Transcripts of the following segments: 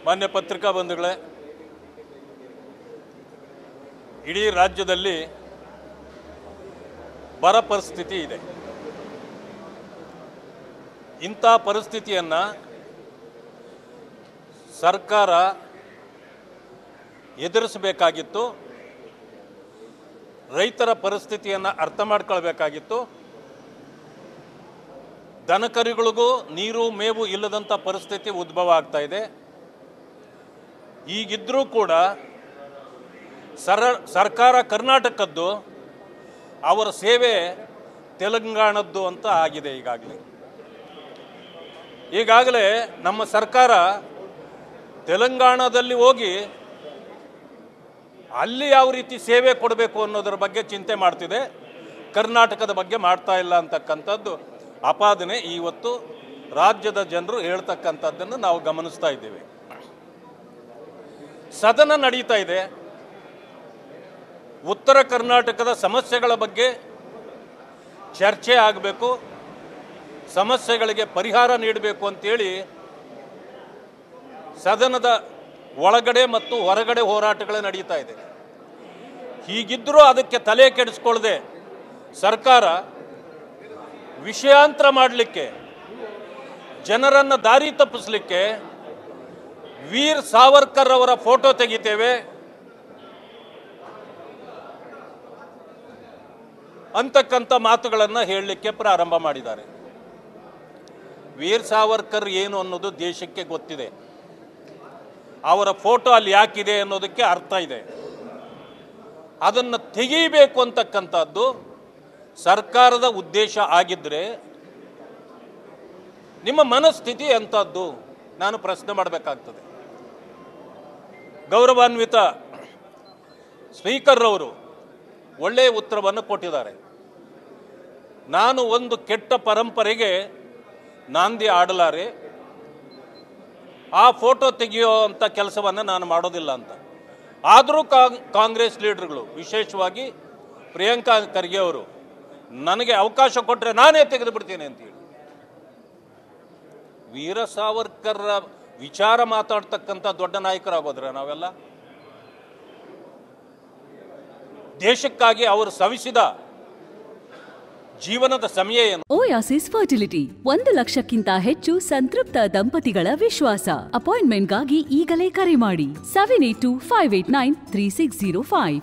ಮಾನ್ಯ ಪತ್ರಿಕಾ ಬಂಧುಗಳೇ ಇಡೀ ರಾಜ್ಯದಲ್ಲಿ ಬರ ಪರಿಸ್ಥಿತಿ ಇದೆ ಇಂಥ ಪರಿಸ್ಥಿತಿಯನ್ನು ಸರ್ಕಾರ ಎದುರಿಸಬೇಕಾಗಿತ್ತು ರೈತರ ಪರಿಸ್ಥಿತಿಯನ್ನು ಅರ್ಥ ಮಾಡ್ಕೊಳ್ಬೇಕಾಗಿತ್ತು ದನಕರುಗಳಿಗೂ ನೀರು ಮೇವು ಇಲ್ಲದಂಥ ಪರಿಸ್ಥಿತಿ ಉದ್ಭವ ಆಗ್ತಾ ಇದೆ ಈಗಿದ್ರೂ ಕೂಡ ಸರ ಸರ್ಕಾರ ಕರ್ನಾಟಕದ್ದು ಅವರ ಸೇವೆ ತೆಲಂಗಾಣದ್ದು ಅಂತ ಆಗಿದೆ ಈಗಾಗಲೇ ಈಗಾಗಲೇ ನಮ್ಮ ಸರ್ಕಾರ ತೆಲಂಗಾಣದಲ್ಲಿ ಹೋಗಿ ಅಲ್ಲಿ ಯಾವ ರೀತಿ ಸೇವೆ ಕೊಡಬೇಕು ಅನ್ನೋದ್ರ ಬಗ್ಗೆ ಚಿಂತೆ ಮಾಡ್ತಿದೆ ಕರ್ನಾಟಕದ ಬಗ್ಗೆ ಮಾಡ್ತಾ ಇಲ್ಲ ಅಂತಕ್ಕಂಥದ್ದು ಆಪಾದನೆ ಇವತ್ತು ರಾಜ್ಯದ ಜನರು ಹೇಳ್ತಕ್ಕಂಥದ್ದನ್ನು ನಾವು ಗಮನಿಸ್ತಾ ಇದ್ದೇವೆ ಸದನ ನಡೀತಾ ಇದೆ ಉತ್ತರ ಕರ್ನಾಟಕದ ಸಮಸ್ಯೆಗಳ ಬಗ್ಗೆ ಚರ್ಚೆ ಆಗಬೇಕು ಸಮಸ್ಯೆಗಳಿಗೆ ಪರಿಹಾರ ನೀಡಬೇಕು ಅಂತೇಳಿ ಸದನದ ಒಳಗಡೆ ಮತ್ತು ಹೊರಗಡೆ ಹೋರಾಟಗಳು ನಡೀತಾ ಇದೆ ಹೀಗಿದ್ದರೂ ಅದಕ್ಕೆ ತಲೆ ಕೆಡಿಸ್ಕೊಳ್ಳದೆ ಸರ್ಕಾರ ವಿಷಯಾಂತರ ಮಾಡಲಿಕ್ಕೆ ಜನರನ್ನು ದಾರಿ ತಪ್ಪಿಸಲಿಕ್ಕೆ ವೀರ್ ಸಾವರ್ಕರ್ ಅವರ ಫೋಟೋ ತೆಗಿತೇವೆ ಅಂತಕ್ಕಂಥ ಮಾತುಗಳನ್ನು ಹೇಳಲಿಕ್ಕೆ ಪ್ರಾರಂಭ ಮಾಡಿದ್ದಾರೆ ವೀರ್ ಸಾವರ್ಕರ್ ಏನು ಅನ್ನೋದು ದೇಶಕ್ಕೆ ಗೊತ್ತಿದೆ ಅವರ ಫೋಟೋ ಅಲ್ಲಿ ಯಾಕಿದೆ ಅನ್ನೋದಕ್ಕೆ ಅರ್ಥ ಇದೆ ಅದನ್ನು ತೆಗೀಬೇಕು ಅಂತಕ್ಕಂಥದ್ದು ಸರ್ಕಾರದ ಉದ್ದೇಶ ಆಗಿದ್ದರೆ ನಿಮ್ಮ ಮನಸ್ಥಿತಿ ಎಂಥದ್ದು ನಾನು ಪ್ರಶ್ನೆ ಮಾಡಬೇಕಾಗ್ತದೆ ಗೌರವಾನ್ವಿತ ಸ್ಪೀಕರ್ ಅವರು ಒಳ್ಳೆಯ ಉತ್ತರವನ್ನು ಕೊಟ್ಟಿದ್ದಾರೆ ನಾನು ಒಂದು ಕೆಟ್ಟ ಪರಂಪರೆಗೆ ನಾಂದಿ ಆಡಲಾರೆ ಆ ಫೋಟೋ ತೆಗೆಯೋ ಅಂತ ಕೆಲಸವನ್ನು ನಾನು ಮಾಡೋದಿಲ್ಲ ಅಂತ ಆದರೂ ಕಾಂಗ್ರೆಸ್ ಲೀಡರ್ಗಳು ವಿಶೇಷವಾಗಿ ಪ್ರಿಯಾಂಕಾ ಖರ್ಗೆ ಅವರು ನನಗೆ ಅವಕಾಶ ಕೊಟ್ಟರೆ ನಾನೇ ತೆಗೆದು ಬಿಡ್ತೀನಿ ಅಂತೇಳಿ ವೀರ ಸಾವರ್ಕರ್ ವಿಚಾರ ಮಾತಾಡ್ತಕ್ಕಂಥ ದೊಡ್ಡ ನಾಯಕರಾಗೋದ್ರೆ ನಾವೆಲ್ಲ ದೇಶಕ್ಕಾಗಿ ಅವರು ಸವಿಸಿದ ಜೀವನದ ಸಮಯ ಏನು ಓಯಾಸಿಸ್ ಫರ್ಟಿಲಿಟಿ ಒಂದು ಲಕ್ಷಕ್ಕಿಂತ ಹೆಚ್ಚು ಸಂತೃಪ್ತ ದಂಪತಿಗಳ ವಿಶ್ವಾಸ ಅಪಾಯಿಂಟ್ಮೆಂಟ್ಗಾಗಿ ಈಗಲೇ ಕರೆ ಮಾಡಿ seven eight two five eight nine three six zero five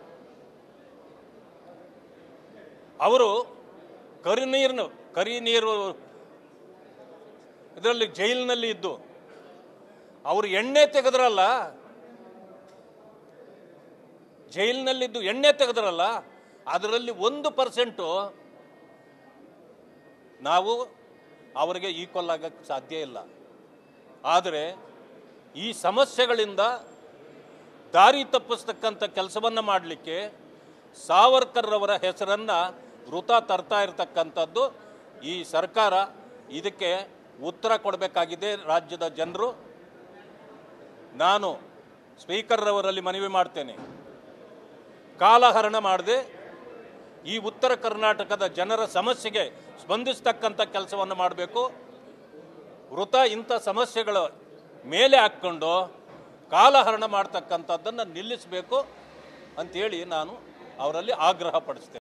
ಅವರು ಕರಿನೀರಿನ ಕರಿ ನೀರು ಇದರಲ್ಲಿ ಜೈಲಿನಲ್ಲಿ ಇದ್ದು ಅವರು ಎಣ್ಣೆ ತೆಗೆದ್ರಲ್ಲ ಜೈಲಿನಲ್ಲಿದ್ದು ಎಣ್ಣೆ ತೆಗೆದ್ರಲ್ಲ ಅದರಲ್ಲಿ ಒಂದು ಪರ್ಸೆಂಟು ನಾವು ಅವರಿಗೆ ಈಕ್ವಲ್ ಆಗಕ್ಕೆ ಸಾಧ್ಯ ಇಲ್ಲ ಆದರೆ ಈ ಸಮಸ್ಯೆಗಳಿಂದ ದಾರಿ ತಪ್ಪಿಸ್ತಕ್ಕಂಥ ಕೆಲಸವನ್ನು ಮಾಡಲಿಕ್ಕೆ ಸಾವರ್ಕರ್ ಅವರ ಹೆಸರನ್ನು ವೃತ ತರ್ತಾ ಇರತಕ್ಕಂಥದ್ದು ಈ ಸರ್ಕಾರ ಇದಕ್ಕೆ ಉತ್ತರ ಕೊಡಬೇಕಾಗಿದೆ ರಾಜ್ಯದ ಜನರು ನಾನು ಸ್ಪೀಕರ್ ಅವರಲ್ಲಿ ಮನವಿ ಮಾಡ್ತೇನೆ ಕಾಲಹರಣ ಮಾಡದೆ ಈ ಉತ್ತರ ಕರ್ನಾಟಕದ ಜನರ ಸಮಸ್ಯೆಗೆ ಸ್ಪಂದಿಸ್ತಕ್ಕಂಥ ಕೆಲಸವನ್ನು ಮಾಡಬೇಕು ವೃತ ಇಂಥ ಸಮಸ್ಯೆಗಳ ಮೇಲೆ ಹಾಕ್ಕೊಂಡು ಕಾಲಹರಣ ಮಾಡ್ತಕ್ಕಂಥದ್ದನ್ನು ನಿಲ್ಲಿಸಬೇಕು ಅಂತೇಳಿ ನಾನು ಅವರಲ್ಲಿ ಆಗ್ರಹ ಪಡಿಸ್ತೇನೆ